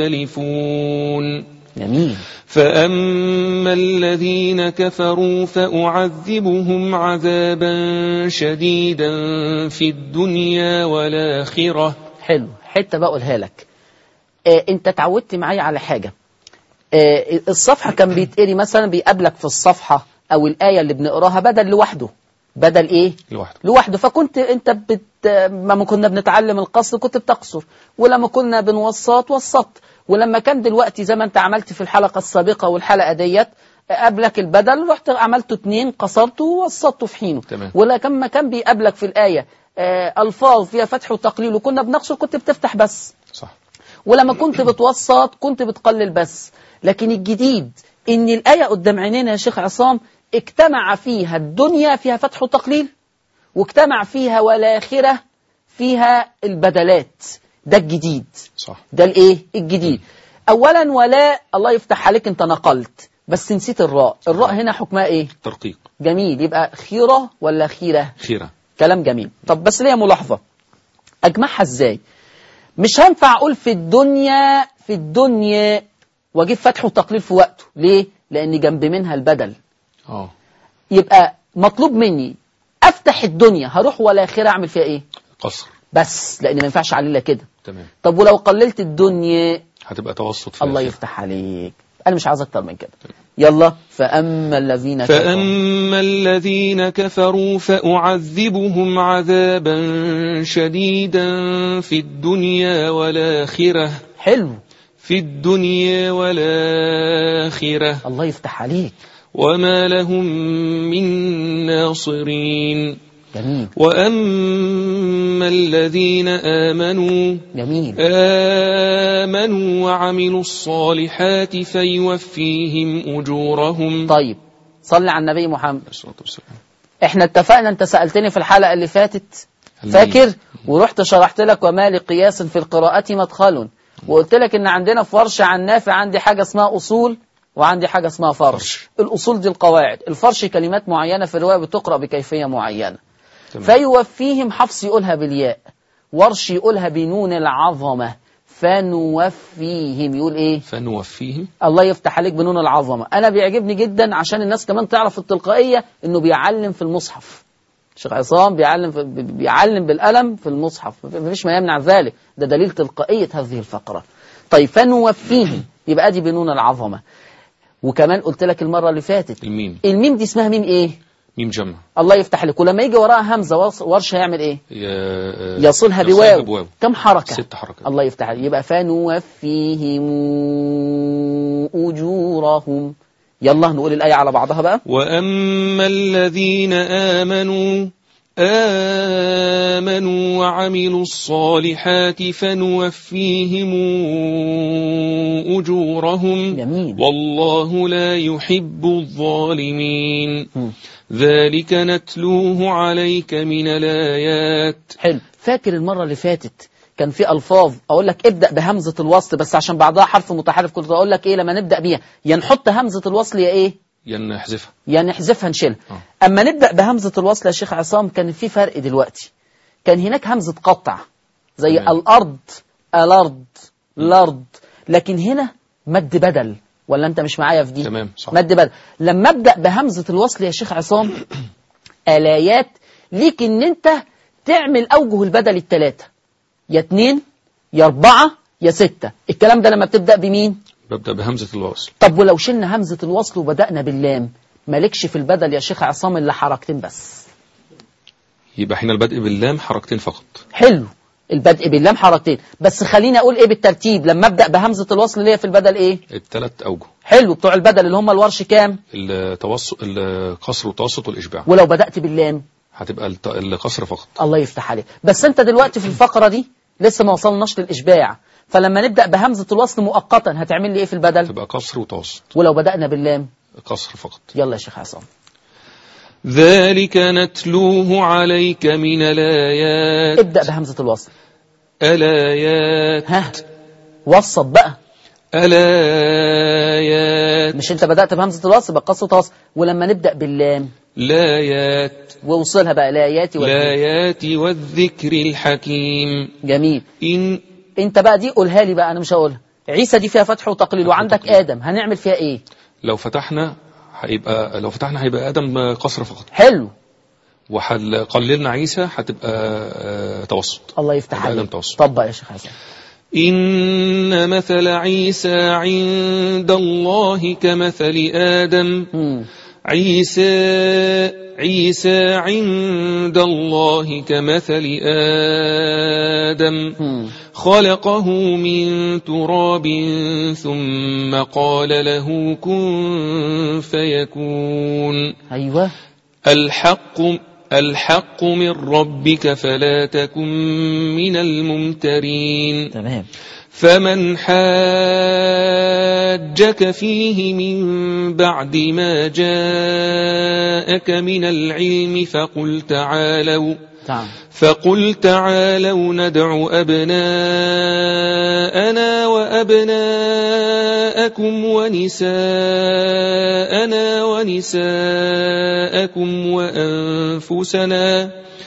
تختلفون جميل فأما الذين كفروا فأعذبهم عذابا شديدا في الدنيا والآخرة حلو حتة بقولها لك آه انت اتعودت معايا على حاجة آه الصفحة كان بيتقري مثلا بيقابلك في الصفحة او الآية اللي بنقراها بدل لوحده بدل ايه لوحده لوحده فكنت انت بت... لما كنا بنتعلم القصر كنت بتقصر ولما كنا بنوسط وسطت ولما كان دلوقتي زي ما انت عملت في الحلقة السابقة والحلقة ديت قبلك البدل رحت عملته اتنين قصرته ووسطته في حينه تمام. ولما كان بيقابلك في الآية آه، ألفاظ فيها فتح وتقليل وكنا بنقصر كنت بتفتح بس صح ولما كنت بتوسط كنت بتقلل بس لكن الجديد ان الآية قدام عينينا يا شيخ عصام اجتمع فيها الدنيا فيها فتح وتقليل واجتمع فيها والآخرة فيها البدلات ده الجديد صح ده الايه الجديد اولا ولا الله يفتح عليك انت نقلت بس نسيت الراء الراء هنا حكمها ايه ترقيق جميل يبقى خيرة ولا خيرة خيرة كلام جميل طب بس ليا ملاحظة أجمعها إزاي مش هينفع أقول في الدنيا في الدنيا وأجيب فتح وتقليل في وقته ليه لأن جنب منها البدل اه يبقى مطلوب مني أفتح الدنيا هروح ولا خير أعمل فيها إيه قصر بس لأن ما ينفعش أعللها كده تمام طب ولو قللت الدنيا هتبقى توسط في الله الآخر. يفتح عليك أنا مش عايز أكتر من كده يلا فأما الذين كفروا فأما الذين كفروا فأعذبهم عذابا شديدا في الدنيا والآخرة حلو في الدنيا والآخرة الله يفتح عليك وما لهم من ناصرين جميل وأما الذين آمنوا جميل آمنوا وعملوا الصالحات فيوفيهم أجورهم طيب صلي على النبي محمد عليه الصلاة والسلام احنا اتفقنا انت سألتني في الحلقة اللي فاتت فاكر ورحت شرحت لك وما لقياس في القراءة مدخل وقلت لك ان عندنا في ورش عن نافع عندي حاجة اسمها اصول وعندي حاجة اسمها فرش فرش. الاصول دي القواعد الفرش كلمات معينة في الرواية بتقرأ بكيفية معينة تمام. فيوفيهم حفص يقولها بالياء ورش يقولها بنون العظمة فنوفيهم يقول ايه فنوفيهم الله يفتح عليك بنون العظمة أنا بيعجبني جدا عشان الناس كمان تعرف التلقائية إنه بيعلم في المصحف الشيخ عصام بيعلم في بيعلم بالقلم في المصحف مفيش ما يمنع ذلك ده دليل تلقائية هذه الفقرة طيب فنوفيهم يبقى دي بنون العظمة وكمان قلت لك المرة اللي فاتت الميم الميم دي اسمها ميم ايه ميم جمع الله يفتح عليك ولما يجي وراها همزة ورش- ورش هيعمل ايه ي- يصلها بواو كم حركة ست حركات الله يفتح عليك يبقى فنوفيهم أجورهم يلا نقول الآية على بعضها بقى وأما الذين آمنوا آمنوا وعملوا الصالحات فنوفيهم أجورهم جميل والله لا يحب الظالمين مم. ذلك نتلوه عليك من الآيات حلو فاكر المرة اللي فاتت كان في ألفاظ أقول لك ابدأ بهمزة الوصل بس عشان بعدها حرف متحرف كنت أقول لك إيه لما نبدأ بيها يا نحط همزة الوصل يا إيه ينحذفها يا نحذفها نشيلها آه. أما نبدأ بهمزة الوصل يا شيخ عصام كان في فرق دلوقتي كان هناك همزة قطع زي تمام. الأرض الأرض الأرض لكن هنا مد بدل ولا أنت مش معايا في دي تمام صح مد بدل لما ابدا بهمزه الوصل يا شيخ عصام الايات ليك ان انت تعمل اوجه البدل الثلاثه يا اتنين يا اربعه يا سته الكلام ده لما بتبدا بمين ببدأ بهمزة الوصل طب ولو شلنا همزه الوصل وبدانا باللام مالكش في البدل يا شيخ عصام الا حركتين بس يبقى حين البدء باللام حركتين فقط حلو البدء باللام حركتين بس خليني اقول ايه بالترتيب لما ابدا بهمزه الوصل اللي هي في البدل ايه الثلاث أوجه حلو بتوع البدل اللي هم الورش كام التوسط القصر والتوسط والإشباع ولو بدات باللام هتبقى الت- القصر فقط الله يفتح عليك بس انت دلوقتي في الفقرة دي لسه ما وصلناش للإشباع فلما نبدأ بهمزة الوصل مؤقتا هتعمل لي ايه في البدل تبقى قصر وتوسط ولو بدأنا باللام قصر فقط يلا يا شيخ عصام ذلك نتلوه عليك من الآيات ابدأ بهمزة الوصل الآيات ها وسط بقى الآيات مش انت بدأت بهمزة الوصل بقى قصة وصل ولما نبدأ باللام لايات ووصلها بقى الآيات والذكر. لايات والذكر الحكيم جميل إن انت بقى دي قولها لي بقى انا مش هقولها عيسى دي فيها فتح وتقليل وعندك وتقليل. آدم هنعمل فيها ايه لو فتحنا هيبقى لو فتحنا هيبقى آدم قصر فقط حلو وحل قللنا عيسى هتبقى آه، توسط الله يفتح يبقى آدم عليك توسط طبق يا شيخ عصام إن مثل عيسى عند الله كمثل آدم مم. عيسى عيسى عند الله كمثل آدم مم. خلقه من تراب ثم قال له كن فيكون ايوه الحق الحق من ربك فلا تكن من الممترين تمام فمن حاجك فيه من بعد ما جاءك من العلم فقل تعالوا تعال فقل تعالوا ندع أبناءنا وأبناءكم ونساءنا ونساءكم وأنفسنا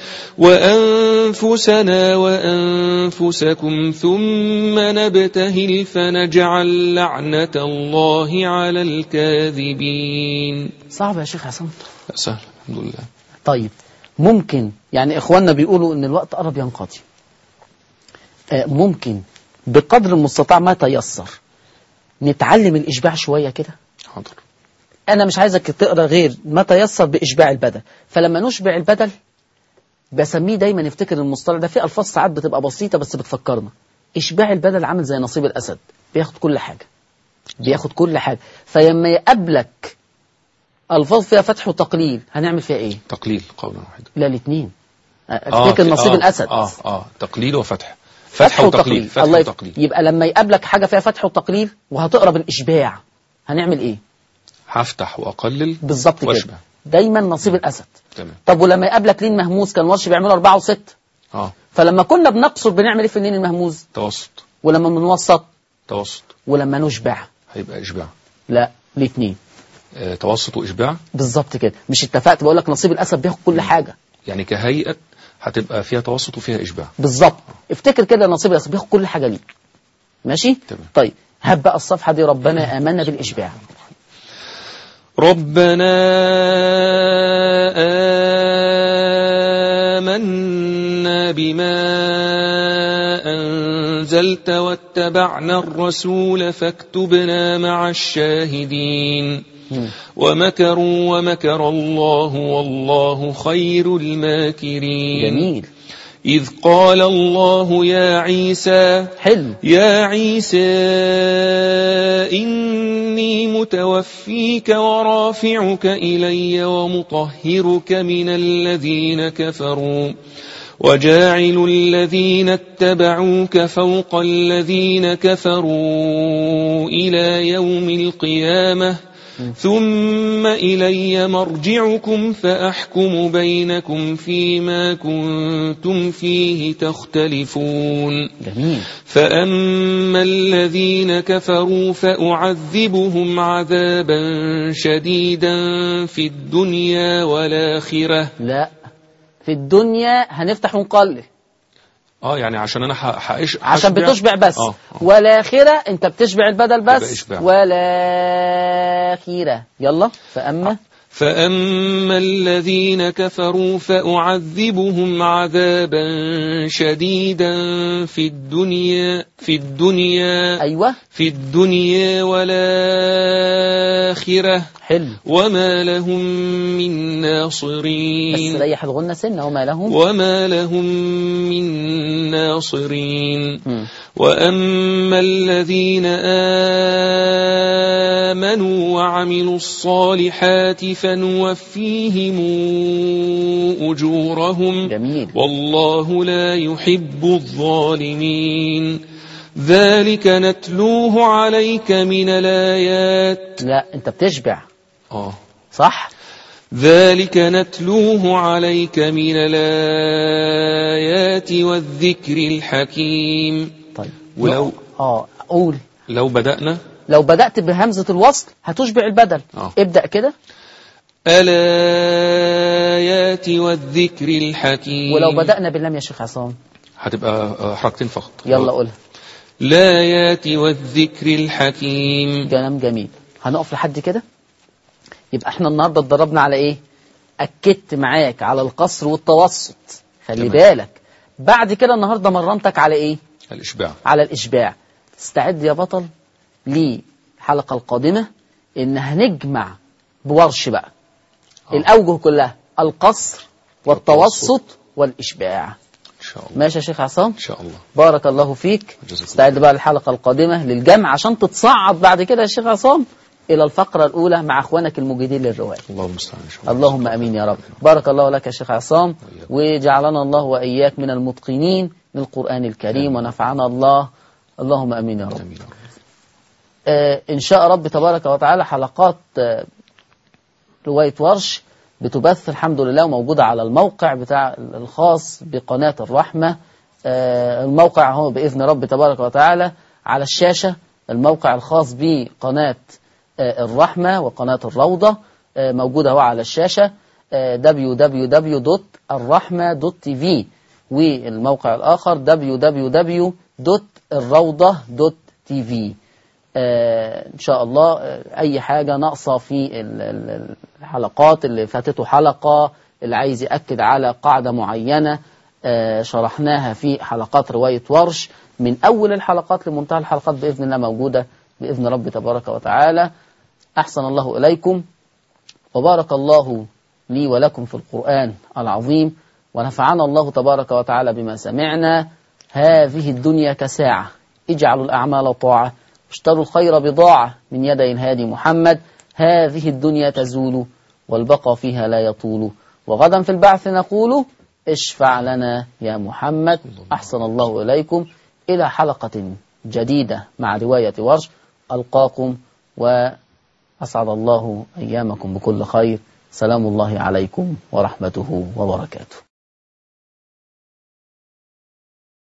وأنفسنا وأنفسكم ثم نبتهل فنجعل لعنة الله على الكاذبين صعب يا شيخ عصام سهل الحمد لله طيب ممكن يعني اخواننا بيقولوا ان الوقت قرب ينقضي آه، ممكن بقدر المستطاع ما تيسر نتعلم الاشباع شويه كده حاضر انا مش عايزك تقرا غير ما تيسر باشباع البدل فلما نشبع البدل بسميه دايما افتكر المصطلح ده في الفاظ ساعات بتبقى بسيطه بس بتفكرنا اشباع البدل عامل زي نصيب الاسد بياخد كل حاجه بياخد كل حاجه فلما يقابلك الفاظ فيها فتح وتقليل هنعمل فيها ايه تقليل قولا واحدا لا الاثنين افتكر في- نصيب آه الاسد اه اه تقليل وفتح فتح وتقليل فتح الله يف- وتقليل يبقى لما يقابلك حاجه فيها فتح وتقليل وهتقرا بالاشباع هنعمل ايه هفتح واقلل بالظبط كده واشبع دايما نصيب الاسد تمام طب ولما يقابلك لين مهموز كان ورش بيعملوا أربعة وستة اه فلما كنا بنقصر بنعمل ايه في اللين المهموز توسط ولما بنوسط توسط ولما نشبع هيبقى اشباع لا الاثنين آه توسط واشباع بالظبط كده مش اتفقت بقول لك نصيب الاسد بياخد كل حاجه يعني كهيئة هتبقى فيها توسط وفيها اشباع بالظبط افتكر كده نصيب الاسد بياخد كل حاجه ليه ماشي تمام. طيب هات بقى الصفحه دي ربنا امنا بالاشباع ربنا آمنا بما أنزلت واتبعنا الرسول فاكتبنا مع الشاهدين مم. ومكروا ومكر الله والله خير الماكرين جميل إذ قال الله يا عيسى حلو يا عيسى إني متوفيك ورافعك إلي ومطهرك من الذين كفروا وجاعل الذين اتبعوك فوق الذين كفروا إلى يوم القيامة ثم إلي مرجعكم فأحكم بينكم فيما كنتم فيه تختلفون جميل فأما الذين كفروا فأعذبهم عذابا شديدا في الدنيا والآخرة لا في الدنيا هنفتح ونقلل اه يعني عشان انا ح- حقش عشان هشبع- بتشبع بس اه آه. والآخرة انت بتشبع البدل يبقى بس إشباع. والآخرة يلا فأما فأما الذين كفروا فأعذبهم عذابا شديدا في الدنيا في الدنيا أيوة في الدنيا والآخرة حلو وما لهم من بس ناصرين ريح الغنة سنة وما لهم وما لهم من ناصرين مم. وأما الذين آمنوا وعملوا الصالحات فنوفيهم أجورهم جميل والله لا يحب الظالمين ذلك نتلوه عليك من الآيات لا انت بتشبع آه صح ذلك نتلوه عليك من الآيات والذكر الحكيم طيب ولو اه قول لو بدأنا لو بدأت بهمزة الوصل هتشبع البدل آه. ابدأ كده الآيات والذكر الحكيم ولو بدأنا باللام يا شيخ عصام هتبقى آه، حركتين فقط يلا قولها الآيات والذكر الحكيم كلام جميل هنقف لحد كده يبقى احنا النهارده اتدربنا على ايه اكدت معاك على القصر والتوسط خلي تمام. بالك بعد كده النهارده مرنتك على ايه الإشباع على الاشباع استعد يا بطل للحلقه القادمه ان هنجمع بورش بقى آه. الاوجه كلها القصر والتوسط والاشباع إن شاء الله ماشي يا شيخ عصام إن شاء الله بارك الله فيك جزاك استعد بقى للحلقة القادمة للجمع عشان تتصعد بعد كده يا شيخ عصام إلى الفقرة الأولى مع أخوانك المجيدين للرواية الله المستعان إن شاء الله اللهم أمين يا رب بارك الله لك يا شيخ عصام وجعلنا الله وإياك من المتقنين للقرآن الكريم ونفعنا الله اللهم أمين يا رب آمين يا رب. آه إن شاء رب تبارك وتعالى حلقات آه رواية ورش بتبث الحمد لله وموجودة على الموقع بتاع الخاص بقناة الرحمة آه الموقع هو بإذن رب تبارك وتعالى على الشاشة الموقع الخاص بقناة آه الرحمة وقناة الروضة آه موجودة هو على الشاشة آه www.الرحمة.tv والموقع الآخر www.الروضة.tv آه، إن شاء الله آه، أي حاجة ناقصة في ال- ال- الحلقات اللي فاتته حلقة اللي عايز يأكد على قاعدة معينة آه، شرحناها في حلقات رواية ورش من أول الحلقات لمنتهى الحلقات بإذن الله موجودة بإذن رب تبارك وتعالى أحسن الله إليكم وبارك الله لي ولكم في القرآن العظيم ونفعنا الله تبارك وتعالى بما سمعنا هذه الدنيا كساعة اجعلوا الأعمال طاعة اشتروا الخير بضاعة من يدي الهادي محمد هذه الدنيا تزول والبقى فيها لا يطول وغدا في البعث نقول اشفع لنا يا محمد أحسن الله إليكم إلى حلقة جديدة مع رواية ورش ألقاكم وأسعد الله أيامكم بكل خير سلام الله عليكم ورحمته وبركاته